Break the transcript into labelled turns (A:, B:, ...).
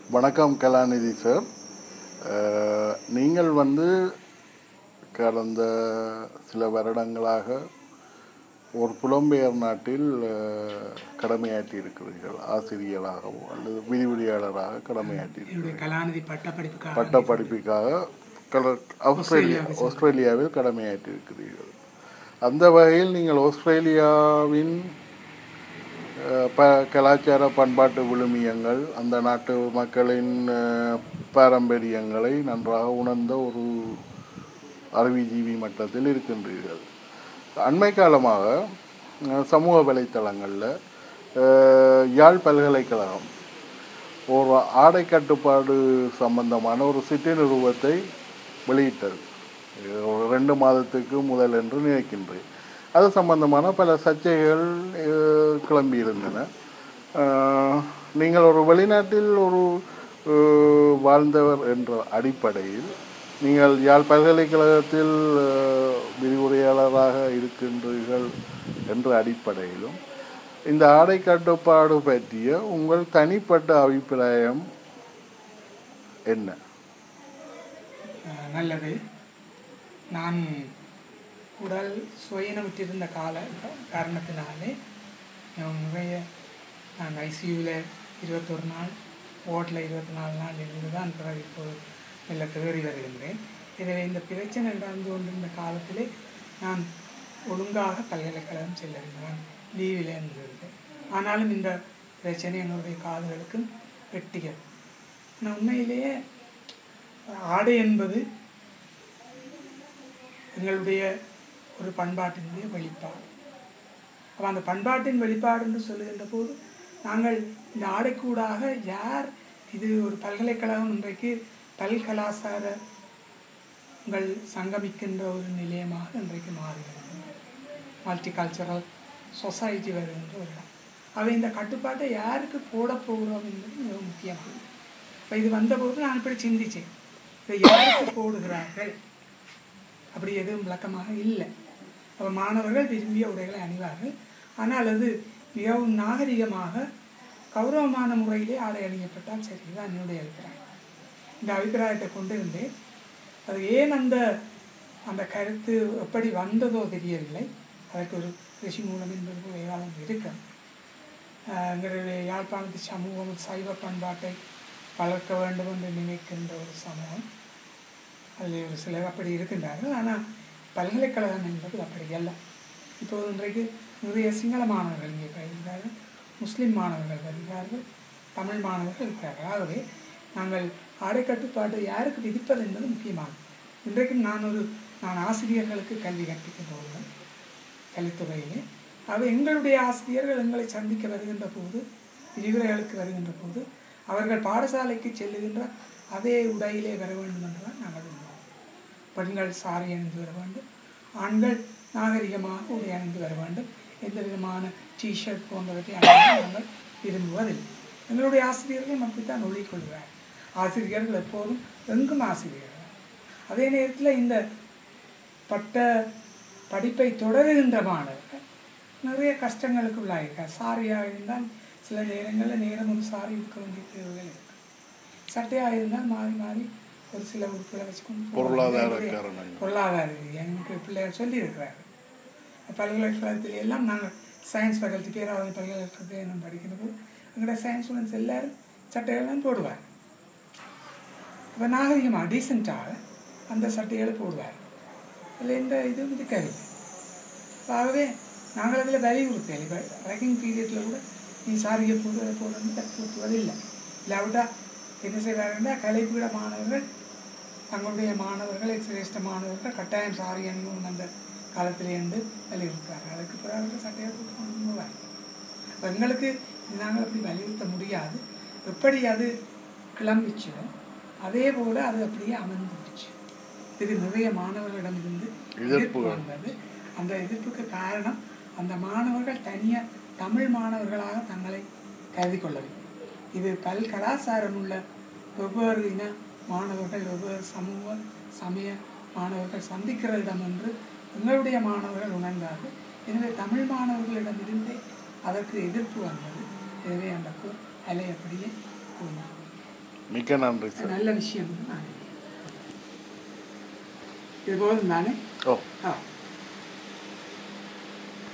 A: வணக்கம் கலாநிதி சார் அஹ், நீங்கள் வந்து கடந்த சில வருடங்களாக ஒரு புலம்பெயர் நாட்டில் அஹ், கடமையாற்றி இருக்கிறீர்கள் ஆசிரியராகவோ அல்லது விரிவுரையாளராக கடமையாற்றி
B: என்னுடைய கலாநிதி பட்ட படிப்புக்காக
A: பட்ட படிப்புக்காக கல- ஆஸ்திரேலியா ஆஸ்திரேலியாவில் கடமையாற்றி இருக்கிறீர்கள் அந்த வகையில் நீங்கள் ஆஸ்திரேலியாவின் அஹ், ப கலாச்சார பண்பாட்டு விழுமியங்கள் அந்த நாட்டு மக்களின் அஹ், பாரம்பரியங்களை நன்றாக உணர்ந்த ஒரு அறிவுஜீவி மட்டத்தில் இருக்கின்றீர்கள் அண்மை காலமாக அஹ், சமூக வலைத்தளங்களில் அஹ், யாழ் பல்கலைக்கழகம் ஒரு ஆடை கட்டுப்பாடு சம்பந்தமான ஒரு சிட்டி நிறுவத்தை வெளியிட்டது இது ஒரு ரெண்டு மாதத்துக்கு முதல் என்று நினைக்கின்றேன் அது சம்பந்தமான பல சர்ச்சைகள் அஹ், கிளம்பியிருந்தன அஹ், நீங்கள் ஒரு வெளிநாட்டில் ஒரு அஹ், வாழ்ந்தவர் என்ற அடிப்படையில் நீங்கள் யாழ் பல்கலைக்கழகத்தில் அஹ், விரிவுரையாளராக இருக்கின்றீர்கள் என்ற அடிப்படையிலும் இந்த ஆடை கட்டுப்பாடு பற்றிய உங்கள் தனிப்பட்ட அபிப்பிராயம் என்ன
B: அஹ், நல்லது நான் உடல் சுயனமிட்டிருந்த கால காரணத்தினாலே நான் நிறைய நான் ஐசியூவில் இருபத்தொரு நாள் ஓட்டில் இருபத்தி நாலு நாள் இருந்து தான் பிறகு இப்போது மெல்ல தேறி வருகின்றேன் எனவே இந்த பிரச்சனை நடந்து கொண்டிருந்த காலத்திலே நான் ஒழுங்காக பல்கலைக்கழகம் செல்லவில்லை நான் லீவில் இருந்திருந்தேன் ஆனாலும் இந்த பிரச்சனை என்னுடைய காதுகளுக்கும் வெட்டிகள் ஆனால் உண்மையிலேயே ஆடை என்பது எங்களுடைய ஒரு பண்பாட்டினுடைய வெளிப்பாடு அப்போ அந்த பண்பாட்டின் வெளிப்பாடு என்று சொல்லுகின்ற போது நாங்கள் இந்த ஆடைக்கூடாக யார் இது ஒரு பல்கலைக்கழகம் இன்றைக்கு பல்கலாசார உங்கள் சங்கமிக்கின்ற ஒரு நிலையமாக இன்றைக்கு மாறுகிறது மல்டி கல்ச்சரல் சொசைட்டி வருகின்ற ஒரு இடம் அவை இந்த கட்டுப்பாட்டை யாருக்கு போட போகிறோம் என்பது மிக முக்கியமானது இப்போ இது வந்தபோது நான் இப்படி சிந்திச்சேன் இதை யாருக்கு போடுகிறார்கள் அப்படி எதுவும் விளக்கமாக இல்லை அப்போ மாணவர்கள் விரும்பிய உடைகளை அணிவார்கள் ஆனால் அது மிகவும் நாகரிகமாக கௌரவமான முறையிலே ஆடை அணியப்பட்டால் சரி இதுதான் என்னுடைய அபிப்பிராயம் இந்த அபிப்பிராயத்தை கொண்டு இருந்தேன் அது ஏன் அந்த அந்த கருத்து எப்படி வந்ததோ தெரியவில்லை அதற்கு ஒரு ரிஷி மூலம் என்பது போல ஏதாவது இருக்கு ஆஹ் எங்களுடைய யாழ்ப்பாணத்து சமூகம் சைவ பண்பாட்டை வளர்க்க வேண்டும் என்று நினைக்கின்ற ஒரு சமூகம் அதில் ஒரு சிலர் அப்படி இருக்கின்றார்கள் ஆனால் பல்கலைக்கழகம் என்பது அப்படி அல்ல இப்போது இன்றைக்கு நிறைய சிங்கள மாணவர்கள் இங்கே பயிர்கிறார்கள் முஸ்லீம் மாணவர்கள் வருகிறார்கள் தமிழ் மாணவர்கள் இருக்கிறார்கள் ஆகவே நாங்கள் ஆடை கட்டுப்பாடு யாருக்கு விதிப்பது என்பது முக்கியமானது இன்றைக்கும் நான் ஒரு நான் ஆசிரியர்களுக்கு கல்வி கற்பிக்கின்ற ஒருவன் கல்வித்துறையிலே அவை எங்களுடைய ஆசிரியர்கள் எங்களை சந்திக்க வருகின்ற போது விரிவுரைகளுக்கு வருகின்ற போது அவர்கள் பாடசாலைக்கு செல்லுகின்ற அதே உடையிலே வர வேண்டும் என்றுதான் நாங்கள் விரும்புவோம் பெண்கள் சாரி அணிந்து வர வேண்டும் ஆண்கள் நாகரிகமாக உடை அணிந்து வர வேண்டும் எந்த விதமான டிஷர்ட் போன்றவற்றை அணிந்து நாங்கள் விரும்புவதில்லை எங்களுடைய ஆசிரியர்கள் அப்படித்தான் ஒழிக்கொள்கிறார் ஆசிரியர்கள் எப்போதும் எங்கும் ஆசிரியர்கள் அதே நேரத்தில் இந்த பட்ட படிப்பை தொடருகின்ற மாணவர்கள் நிறைய கஷ்டங்களுக்கு உள்ளாயிருக்கார் சாரியாக இருந்தால் சில நேரங்களில் நேரம் ஒரு சாரி இருக்க வேண்டிய தேவைகள் இருக்கு சட்டையாக இருந்தால் மாறி மாறி ஒரு சில உறுப்புகளை வச்சுக்கொண்டு போவாங்க.
A: பொருளாதார
B: என்னுடைய
A: காரணங்கள்.
B: பொருளாதார ரீதியாக எனக்கு பிள்ளையார் சொல்லியிருக்கிறாரு பல்கலைக்கழகத்தில் எல்லாம் நாங்கள் சயின்ஸ் ஃபேக்கல்ட்டி பேராவதி பல்கலைக்கழகத்தில் நான் படிக்கிறது எங்களோட சயின்ஸ் ஸ்டூடெண்ட்ஸ் எல்லாரும் சட்டைகள்லாம் போடுவார் அப்போ நாகரிகமாக டீசெண்டாக அந்த சட்டைகளை போடுவார் அதில் எந்த இதுவும் இருக்கவில்லை ஆகவே நாங்கள் அதில் வலியுறுத்தல் இப்போ ரேக்கிங் பீரியடில் கூட நீ சாரியை போடு அதை போடணும்னு கற்றுவதில்லை இல்லாவிட்டா என்ன செய்வாருன்னா கலைப்பீட மாணவர்கள் தங்களுடைய மாணவர்களை சிரேஷ்ட மாணவர்கள் கட்டாயம் சாரி அணிவும் அந்த காலத்திலே இருந்து வலியுறுத்துறாரு அதுக்கு பிறகு அவர்கள் சட்டையை போட்டு கொண்டு போவார் அப்ப எங்களுக்கு நாங்கள் அப்படி வலியுறுத்த முடியாது எப்படி அது கிளம்பிச்சோ அதே போல அது அப்படியே அமர்ந்துடுச்சு இது நிறைய மாணவர்களிடமிருந்து எதிர்ப்பு
A: எதிர்ப்புகள்.
B: வந்தது அந்த எதிர்ப்புக்கு காரணம் அந்த மாணவர்கள் தனியாக தமிழ் மாணவர்களாக தங்களை கருதி கொள்ளவில்லை இது பல் கலாச்சாரம் உள்ள வெவ்வேறு இன மாணவர்கள் வெவ்வேறு சமூக சமய மாணவர்கள் சந்திக்கிற இடம் என்று எங்களுடைய மாணவர்கள் உணர்ந்தார்கள் எனவே தமிழ் மாணவர்களிடமிருந்தே அதற்கு எதிர்ப்பு வந்தது எனவே அந்த கு- அலை அப்படியே போனது
A: மிக்க நன்றி சார்
B: நல்ல விஷயம் தானே இது போதும் தானே
A: ஓ
B: ஆ